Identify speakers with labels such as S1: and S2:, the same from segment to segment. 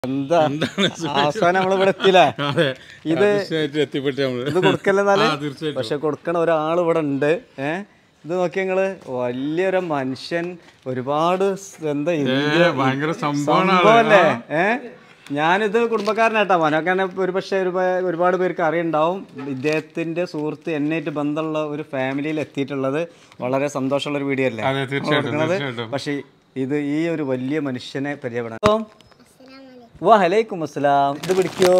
S1: എന്താ അവസാനം നമ്മൾ ഇവിടെ എത്തിയില്ലേ
S2: അതെ
S1: ഇത്
S2: തീർച്ചയായിട്ടും എത്തിപ്പെട്ട് നമ്മള്
S1: ഇത് കൊടുക്കല്ലെന്നാല്
S2: ആ, തീർച്ചയായിട്ടും.
S1: പക്ഷെ കൊടുക്കണ ഒരാൾ ഇവിടെ ഉണ്ട് ഏ ഇത് നോക്കി നിങ്ങള് വലിയൊരു മനുഷ്യൻ ഒരുപാട് സ് എന്താ ഇന്ത്യ
S2: ഭയങ്കര സംഭവമാണ് ആള്.
S1: സംഭവല്ലേ ഏ ഞാനിത് കുടുംബക്കാരനായിട്ടാ മനോക്കാരനെ ഒരു പക്ഷേ ഒരു പ- ഒരുപാട് പേർക്ക് അറിയുണ്ടാവും ഇദ്ദേഹത്തിന്റെ സുഹൃത്ത് എന്നായിട്ട് ബന്ധമുള്ള ഒരു ഫാമിലിയിൽ എത്തിയിട്ടുള്ളത് വളരെ സന്തോഷമുള്ള ഒരു വീഡിയോ അല്ലേ
S2: അതെ തീർച്ചയായിട്ടും
S1: കൊടുക്കണത്
S2: തീർച്ചയായിട്ടും
S1: പക്ഷേ ഇത് ഈ ഒരു വലിയ മനുഷ്യനെ പരിചയപ്പെടാം വലൈക്കും അസ്സലാം ഇത് പിടിക്കോ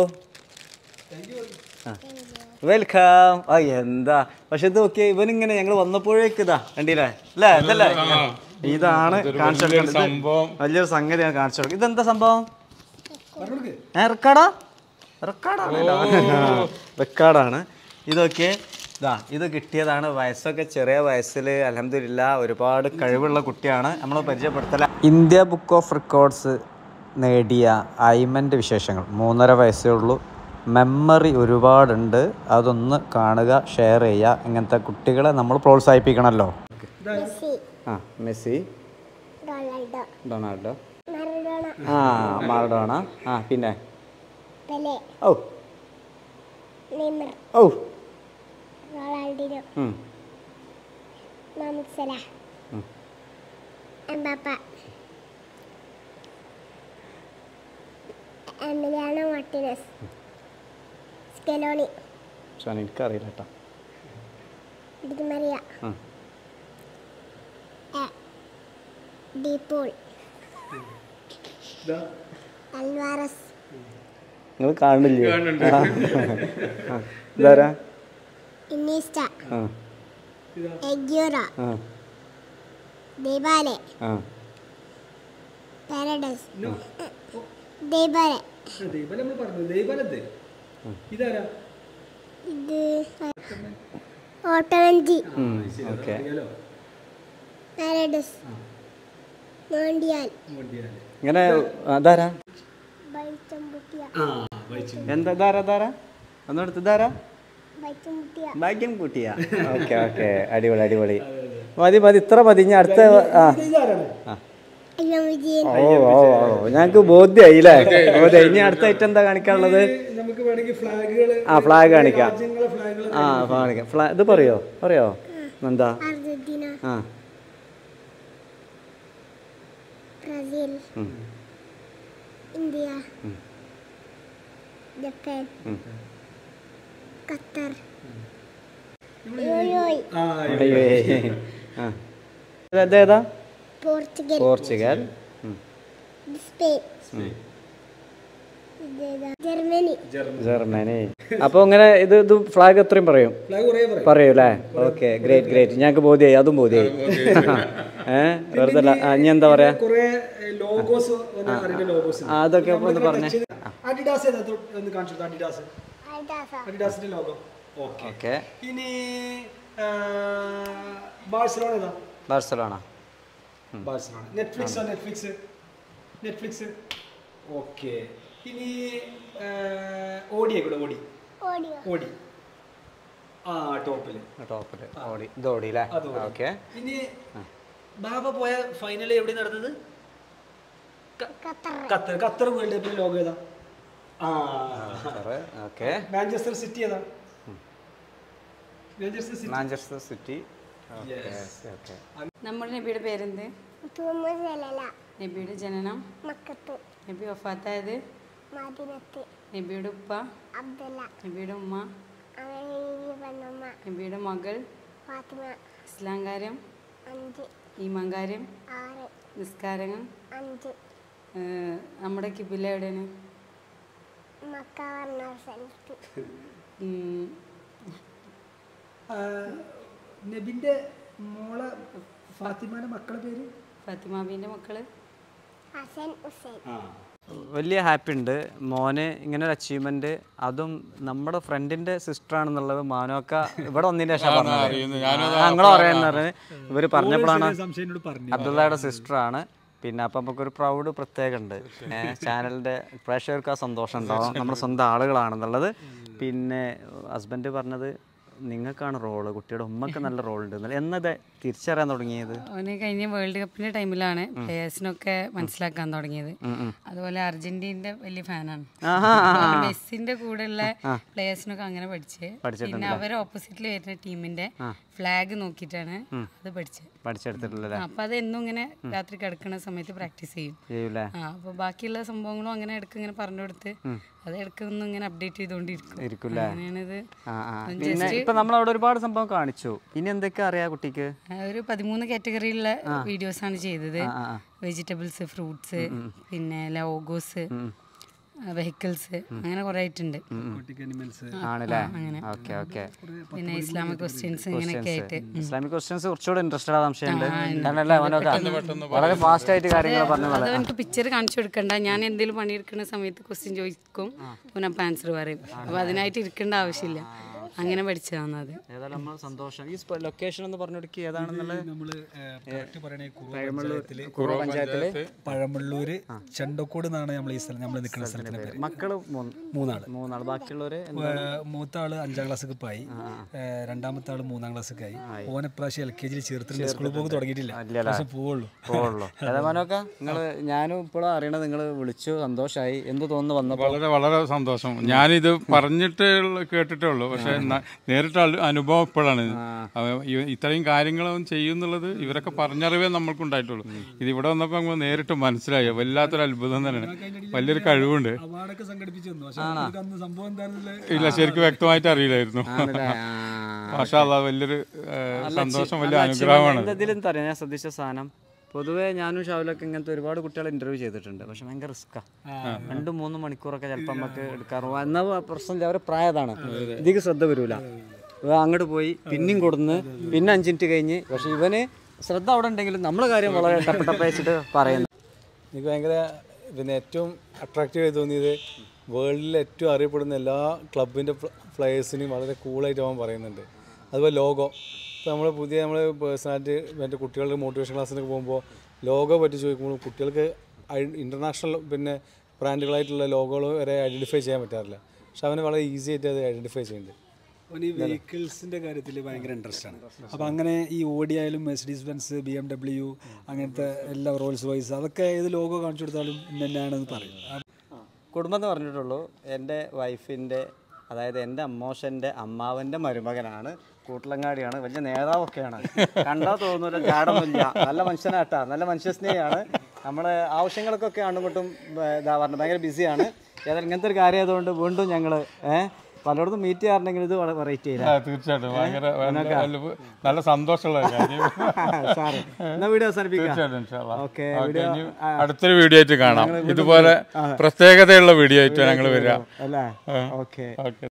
S1: വെൽക്കം ആ എന്താ പക്ഷെ ഇത് ഓക്കെ ഇവനിങ്ങനെ ഞങ്ങൾ വന്നപ്പോഴേക്ക് ഇതാ കണ്ടില്ലേ അല്ലേ ഇതല്ലേ ഇതാണ് കാണിച്ചു കൊടുക്കേണ്ടത് ഇത്
S2: സംഭവം
S1: വലിയൊരു സംഗതിയാണ് കാണിച്ചു കൊടുക്കുന്നത് ഇതെന്താ സംഭവം ഏ, റെക്കോർഡാ റെക്കോർഡാണ് റെക്കോർഡാണ് ഇതൊക്കെ ഇതാ ഇത് കിട്ടിയതാണ് വയസ്സൊക്കെ ചെറിയ വയസ്സിൽ അലഹമില്ല ഒരുപാട് കഴിവുള്ള കുട്ടിയാണ് നമ്മൾ പരിചയപ്പെടുത്തല ഇന്ത്യ ബുക്ക് ഓഫ് റെക്കോർഡ്സ് നേടിയ ഐമൻ്റെ വിശേഷങ്ങൾ മൂന്നര വയസ്സേ ഉള്ളൂ മെമ്മറി ഒരുപാടുണ്ട് അതൊന്ന് കാണുക ഷെയർ ചെയ്യുക ഇങ്ങനത്തെ കുട്ടികളെ നമ്മൾ പ്രോത്സാഹിപ്പിക്കണമല്ലോ
S3: മെസ്സി
S1: ആ മെസ്സി
S3: റൊണാൾഡോ
S1: ഡൊണാൾഡോ
S3: മറഡോണ
S1: ആ മാറഡോണ ആ പിന്നെ
S3: പെലെ
S1: ഓ
S3: നെയ്മർ
S1: ഓ
S3: റൊണാൾഡിനോ
S1: ഉം.
S3: മുഹമ്മദ് സലാഹ്
S1: ഉം.
S3: എംബാപ്പ എമിലിയാനോ മാർട്ടിനസ് സ്കെലോണി
S1: പക്ഷെ എനിക്കറിയില്ല കേട്ടോ
S3: ഡി മറിയ
S1: ഉം.
S3: എ, ഡീപോൾ അൽവാറസ്
S1: നിങ്ങൾ കാണില്ലേ ആ. ഇതാരാ
S3: ഇന്നീസ്റ്റ
S1: ആ
S3: എഗ്യൂറ
S1: ആ
S3: ദീപാലെ
S1: ആ
S3: പാരഡൈസ് ദീപാലെ
S4: ദൈവം നമ്മൾ പറഞ്ഞു ദൈവലത് ഇതാരാ
S3: ഇത് ഓട്ടവഞ്ചി
S1: ഓക്കെ
S3: പാരഡൈസ് മോണ്ടിയാൽ
S1: ഇങ്ങനെ അതാരാ
S3: ബൈച്ചമ്പുട്ടിയ
S1: എന്താ ഇതാരാ ഇതാരാ ഒന്നെടുത്ത് ഇതാരാ
S3: ബൈച്ചമ്പുട്ടിയ
S1: ഭാഗ്യം കൂട്ടിയ ഓക്കെ ഓക്കെ അടിപൊളി അടിപൊളി മതി മതി ഇത്ര മതി ഇനി അടുത്ത ആ ആ
S3: അയ്യോ വിജയൻ
S1: ഓ ഓ ഓ ഞങ്ങൾക്ക് ബോധ്യമായി അല്ലേ ബോധ്യമായി ഇനി അടുത്ത ഐറ്റം എന്താ കാണിക്കാനുള്ളത്
S4: നമുക്ക് വേണമെങ്കിൽ ഫ്ലാഗുകൾ
S1: ആ ഫ്ലാഗ് കാണിക്കാം
S4: രാജ്യങ്ങളെ ഫ്ലാഗുകൾ
S1: ആ കാണിക്കാം ഫ്ലാ ഇത് പറയോ പറയോ എന്താ
S3: അർജന്റീന
S1: ആ
S3: ബ്രസീൽ
S1: ഉം.
S3: ഇന്ത്യ ജപ്പാൻ
S1: ഉം.
S3: ഖത്തർ യോയോയ്
S1: അയ്യോ ഏയ്. ആ ഇത് ഏതാ
S3: പോർച്ചുഗൽ
S1: പോർച്ചുഗൽ ഉം.
S3: ഇത് സ്പെയിൻ ഇതേതാ ജർമ്മനി
S1: ജർമ്മനി അപ്പൊ ഇങ്ങനെ ഇത് ഇത് ഫ്ലാഗ് എത്രയും പറയും
S4: ഫ്ലാഗ് കുറേ പറയും
S1: പറയൂ അല്ലേ ഓക്കെ ഗ്രേറ്റ് ഗ്രേറ്റ് ഞങ്ങൾക്ക് ബോധ്യമായി അതും ബോധ്യമായി ഏഹ് വെറുതെ അല്ല ആ, ഇനി എന്താ പറയാ
S4: കുറേ ലോഗോസ് അറിയുന്ന ലോഗോസ്
S1: ആ, അതൊക്കെ ഒന്ന് പറഞ്ഞേ
S4: അഡിഡാസ് ഏതാ തൊ- ഒന്ന് കാണിച്ചു അഡിഡാസ്
S3: അൽദാസ
S4: അഡിഡാസിന്റെ ലോഗോ ഓക്കെ
S1: ഓക്കെ
S4: ഇനി ആ, ബാഴ്സലോണ ഏതാ
S1: Barcelona
S4: Barcelona Netflix Netflix Netflix okay ഇനി ഓടി ആയിക്കോട്ടെ ഓടി
S3: ഓഡിയോ
S4: ഓടി ആ ടോപ്പില്
S1: ടോപ്പില് ഓടി ഇത് ഓടി അല്ലേ
S4: അത് ഓടി.
S1: ഓക്കെ
S4: ഇനി ബാബ പോയ ഫൈനൽ എവിടെ നടന്നത്
S3: ഖത്തർ
S4: ഖത്തർ ഖത്തർ വേൾഡ് കപ്പിലെ ലോഗോ ഏതാ ആ
S1: ഓക്കെ
S4: മാഞ്ചസ്റ്റർ സിറ്റി ഏതാ Manchester City
S1: Manchester City
S4: Yes.
S1: Okay
S5: നമ്മുടെ നബിയുടെ പേരെന്ത്
S3: മുഹമ്മദ് സലല
S5: നബിയുടെ ജനനം
S3: മക്കത്ത്
S5: നബി വഫാത്തായത്
S3: മദിനത്ത്
S5: നബിയുടെ ഉപ്പ
S3: അബ്ദുള്ള
S5: നബിയുടെ ഉമ്മ
S3: അവരുടെ പെണ്ണമ്മ
S5: നബിയുടെ മകൾ
S3: ഫാത്തിമ
S5: ഇസ്ലാം കാര്യം
S3: അഞ്ച്
S5: ഈമാൻ കാര്യം
S3: ആറ്
S5: നിസ്കാരങ്ങൾ
S3: അഞ്ച്
S5: ഏഹ് നമ്മുടെ കിബില എവിടെയാണ്
S3: മക്ക പറഞ്ഞ സ്ഥലത്ത്
S5: ഉം,
S4: ആ, നബിന്റെ മോളെ ഫാത്തിമാന്റെ മക്കളെ പേര്
S5: ഫാത്തിമാബീൻ്റെ മക്കള്
S3: ഹസൻ ഹുസൈൻ
S1: വലിയ ഹാപ്പി ഉണ്ട് മോന് ഇങ്ങനെ ഒരു അച്ചീവ്മെന്റ് അതും നമ്മുടെ ഫ്രണ്ടിന്റെ സിസ്റ്റർ ആണെന്നുള്ളത് മാനോക്ക ഇവിടെ ഒന്നിന്റെ ശേഷം
S2: അറിയുന്നു. ഞാനും
S1: പറഞ്ഞത് ഞങ്ങളും അറിയാന്ന് പറഞ്ഞത് ഇവര് പറഞ്ഞപ്പോഴാണ്
S4: സംശയം പറഞ്ഞു
S1: അബ്ദുള്ളയുടെ സിസ്റ്റർ ആണ് പിന്നെ അപ്പം നമുക്കൊരു പ്രൗഡ് പ്രത്യേകം ഉണ്ട് ചാനലിൻ്റെ പ്രേക്ഷകർക്ക് ആ സന്തോഷം ഉണ്ടാവും നമ്മുടെ സ്വന്തം ആളുകളാണെന്നുള്ളത് പിന്നെ ഹസ്ബൻഡ് പറഞ്ഞത് നിങ്ങൾക്കാണ് റോള് കുട്ടിയുടെ ഉമ്മക്ക് നല്ല റോൾ ഉണ്ട് എന്നല്ല എന്നത് തിരിച്ചറിയാൻ തുടങ്ങിയത്
S5: അവന് കഴിഞ്ഞ വേൾഡ് കപ്പിന്റെ ടൈമിലാണ് പ്ലേയേഴ്സിനൊക്കെ മനസ്സിലാക്കാൻ തുടങ്ങിയത് അതുപോലെ അർജന്റീനന്റെ വലിയ ഫാനാണ് മെസ്സിന്റെ കൂടെയുള്ള പ്ലേയേഴ്സിനൊക്കെ അങ്ങനെ പഠിച്ച് പിന്നെ അവർ ഓപ്പോസിറ്റിൽ വരുന്ന ടീമിന്റെ ഫ്ലാഗ് നോക്കിയിട്ടാണ് അത് പഠിച്ചത്
S1: പഠിച്ചെടുത്തിട്ടില്ലല്ലേ
S5: അപ്പൊ അത് എന്നും ഇങ്ങനെ രാത്രി കിടക്കുന്ന സമയത്ത് പ്രാക്ടീസ് ചെയ്യും
S1: ചെയ്യൂലേ
S5: ആ അപ്പൊ ബാക്കിയുള്ള സംഭവങ്ങളും അങ്ങനെ ഇടയ്ക്ക് ഇങ്ങനെ പറഞ്ഞു കൊടുത്ത് അത് ഇടയ്ക്ക് ഒന്നും ഇങ്ങനെ അപ്ഡേറ്റ് ചെയ്തുകൊണ്ടിരിക്കും
S1: ഇരിക്കൂലേ
S5: അങ്ങനെയാണിത്
S1: ആ ആ പിന്നെ ഇപ്പൊ നമ്മൾ അവിടെ ഒരുപാട് സംഭവം കാണിച്ചു ഇനി എന്തൊക്കെ അറിയാ കുട്ടിക്ക്
S5: ആ, ഒരു പതിമൂന്ന് കാറ്റഗറിയിലുള്ള വീഡിയോസ് ആണ് ചെയ്തത് വെജിറ്റബിൾസ് ഫ്രൂട്ട്സ് പിന്നെ ലോഗോസ് വെഹിക്കിൾസ് അങ്ങനെ കുറെ ആയിട്ടുണ്ട്
S1: ആണല്ലേ ഓക്കെ ഓക്കെ
S5: പിന്നെ ഇസ്ലാമിക് ക്വസ്റ്റ്യൻസ് ഇങ്ങനെയൊക്കെ ആയിട്ട്
S1: ഇസ്ലാമിക് ക്വസ്റ്റ്യൻസ് കുറച്ചുകൂടെ ഇൻട്രസ്റ്റഡ് ആ സംശയമുണ്ട് കാരണല്ലേ അവനൊക്കെ വളരെ ഫാസ്റ്റ് ആയിട്ട് കാര്യങ്ങൾ പറഞ്ഞു
S5: അത് എനിക്ക് പിക്ചർ കാണിച്ചു കൊടുക്കണ്ട ഞാൻ എന്തെങ്കിലും പണിയെടുക്കുന്ന സമയത്ത് ക്വസ്റ്റ്യൻ ചോദിക്കും പിന്നെ അപ്പം ആൻസർ പറയും അപ്പൊ അതിനായിട്ട് ഇരിക്കേണ്ട ആവശ്യമില്ല അങ്ങനെ പഠിച്ചതാണ് അത്
S1: ഏതായാലും നമ്മൾ സന്തോഷം ഈ ലൊക്കേഷൻ എന്ന് പറഞ്ഞു കൊടുക്കുക ഏതാണെന്നുള്ളത്
S4: നമ്മള് കറക്റ്റ് പറയണേ
S1: പഴമള്ളൂർ കുറവ് പഞ്ചായത്തില്
S4: പഴമള്ളൂര് ചെണ്ടക്കോട് എന്നാണ് നമ്മൾ ഈ സ്ഥലം നമ്മൾ നിൽക്കുന്ന സ്ഥലത്തിന്റെ പേര്
S1: മക്കള് മൂന്ന്
S4: മൂന്നാള്
S1: മൂന്നാള് ബാക്കിയുള്ളവര്
S4: ഏഹ് മൂത്ത ആള് അഞ്ചാം ക്ലാസ്സിൽ ആയി ഏഹ് രണ്ടാമത്തെ ആള് മൂന്നാം ക്ലാസ്സിൽ ആയി ഓൻ ഇപ്രാവശ്യം എൽ കെ ജിയിൽ ചേർത്തിട്ടുണ്ട് സ്കൂളിൽ പോക്ക് തുടങ്ങിയിട്ടില്ല പക്ഷെ പോവുള്ളൂ
S1: പോവുള്ളൂ ഏതാമാനൊക്കെ നിങ്ങള് ഞാനും ഇപ്പോഴും അറിയണത് നിങ്ങൾ വിളിച്ചു സന്തോഷായി എന്ത് തോന്നുന്നു വന്നപ്പോ
S2: വളരെ വളരെ സന്തോഷം ഞാനിത് പറഞ്ഞിട്ട് ഉള്ള- കേട്ടിട്ടേ ഉള്ളൂ പക്ഷെ ന- നേരിട്ട് അള് അനുഭവം ഇപ്പോഴാണ് ഇത്. അവ ഇ- ഇത്രയും കാര്യങ്ങളും ചെയ്യുന്നുള്ളത് ഇവരൊക്കെ പറഞ്ഞറിവേ നമ്മൾക്കുണ്ടായിട്ടുള്ളൂ ഇത് ഇവിടെ വന്നപ്പോൾ നമുക്ക് നേരിട്ട് മനസ്സിലായി വല്ലാത്തൊരു അത്ഭുതം തന്നെയാണ് വലിയൊരു കഴിവുണ്ട്
S4: അവാർഡൊക്കെ സംഘടിപ്പിച്ചു തന്നു പക്ഷെ നമുക്ക് അന്ന് സംഭവം എന്താണെന്നുള്ള
S2: ഇല്ല ശരിക്കും വ്യക്തമായിട്ട് അറിയില്ലായിരുന്നു
S1: ആണല്ലേ? ആ.
S2: മാഷാ അല്ലാ വലിയൊരു ഏഹ്, സന്തോഷം വലിയ അനുഗ്രഹമാണ്
S1: ഇതിലും തരാം ഞാൻ ശ്രദ്ധിച്ച സാധനം പൊതുവേ ഞാനും ഷാവിലൊക്കെ ഇങ്ങനത്തെ ഒരുപാട് കുട്ടികളെ ഇന്റർവ്യൂ ചെയ്തിട്ടുണ്ട് പക്ഷെ ഭയങ്കര റിസ്ക്കാ രണ്ടും മൂന്നും മണിക്കൂറൊക്കെ ചിലപ്പോൾ നമുക്ക് എടുക്കാറുണ്ട് എന്നാൽ പ്രശ്നമില്ല അവരെ പ്രായതാണ് ഇതിക്ക് ശ്രദ്ധ വരൂല ഇവ അങ്ങോട്ട് പോയി പിന്നെയും കൊടുന്ന് പിന്നെ അഞ്ച് മിനിറ്റ് കഴിഞ്ഞ് പക്ഷെ ഇവന് ശ്രദ്ധ അവിടെ ഉണ്ടെങ്കിലും നമ്മളെ കാര്യം വളരെ ടപ്പട്ടപ്പയച്ചിട്ട് പറയുന്നു
S6: എനിക്ക് ഭയങ്കര പിന്നെ ഏറ്റവും അട്രാക്റ്റീവ് ആയി തോന്നിയത് വേൾഡിൽ ഏറ്റവും അറിയപ്പെടുന്ന എല്ലാ ക്ലബിൻ്റെ പ്ലേയേഴ്സിനെയും വളരെ കൂളായിട്ട് അവൻ പറയുന്നുണ്ട് അതുപോലെ ലോഗോ ഇപ്പോൾ നമ്മൾ പുതിയ നമ്മൾ പേഴ്സണാലിറ്റി മറ്റേ കുട്ടികളുടെ മോട്ടിവേഷൻ ക്ലാസ്സിനൊക്കെ പോകുമ്പോൾ ലോഗോ പറ്റി ചോദിക്കുമ്പോൾ കുട്ടികൾക്ക് ഇൻ്റർനാഷണൽ പിന്നെ ബ്രാൻഡുകളായിട്ടുള്ള ലോഗോകൾ വരെ ഐഡൻറ്റിഫൈ ചെയ്യാൻ പറ്റാറില്ല പക്ഷെ അവന് വളരെ ഈസി ആയിട്ട് അത് ഐഡൻറ്റിഫൈ ചെയ്യുന്നുണ്ട്
S4: അവന് ഈ വെഹിക്കിൾസിന്റെ കാര്യത്തിൽ ഭയങ്കര ഇൻട്രസ്റ്റ് ആണ് അപ്പൊ അങ്ങനെ ഈ ഓഡി ആയാലും Mercedes Benz B M W അങ്ങനത്തെ എല്ലാ റോൾസ് റോയ്സ് അതൊക്കെ ഏത് ലോഗോ കാണിച്ചു കൊടുത്താലും ഇന്ന തന്നെയാണെന്ന് പറയും
S1: കുടുംബം എന്ന് പറഞ്ഞിട്ടുള്ളൂ എൻ്റെ വൈഫിൻ്റെ അതായത് എൻ്റെ അമ്മോഷൻ്റെ അമ്മാവൻ്റെ മരുമകനാണ് കൂട്ടിലങ്ങാടിയാണ് വലിയ നേതാവൊക്കെയാണ് കണ്ടാൽ തോന്നൂല ജാടൊന്നുമില്ല നല്ല മനുഷ്യനാട്ടാ നല്ല മനുഷ്യസ്നേഹിയാണ് നമ്മളെ ആവശ്യങ്ങൾക്കൊക്കെ അങ്ങോട്ടും ഇതാ പറഞ്ഞത് ഭയങ്കര ബിസിയാണ് ഏതായാലും ഇങ്ങനത്തെ ഒരു കാര്യം ആയതുകൊണ്ട് വീണ്ടും ഞങ്ങൾ ഏഹ് പലയിടത്തും മീറ്റ് ചെയ്യാറുണ്ടെങ്കിൽ ഇത് വളരെ വെറൈറ്റി
S2: ആ,
S1: ചെയ്യില്ല
S2: തീർച്ചയായിട്ടും ഭയങ്കര ഭയങ്കര വലിയ- നല്ല സന്തോഷമുള്ള കാര്യം
S1: സാറ് എന്നാ വീഡിയോ അവസാനിപ്പിക്കാം
S2: തീർച്ചയായിട്ടും ഇൻഷാ അല്ലാ.
S1: ഓക്കെ
S2: ഓക്കേ,
S1: വീഡിയോ
S2: ഇനി അടുത്തൊരു വീഡിയോ ആയിട്ട് കാണാം ഇതുപോലെ പ്രത്യേകതയുള്ള വീഡിയോ ആയിട്ട് ഞങ്ങൾ വരിക
S1: അല്ലേ ഓക്കെ
S2: ഓക്കെ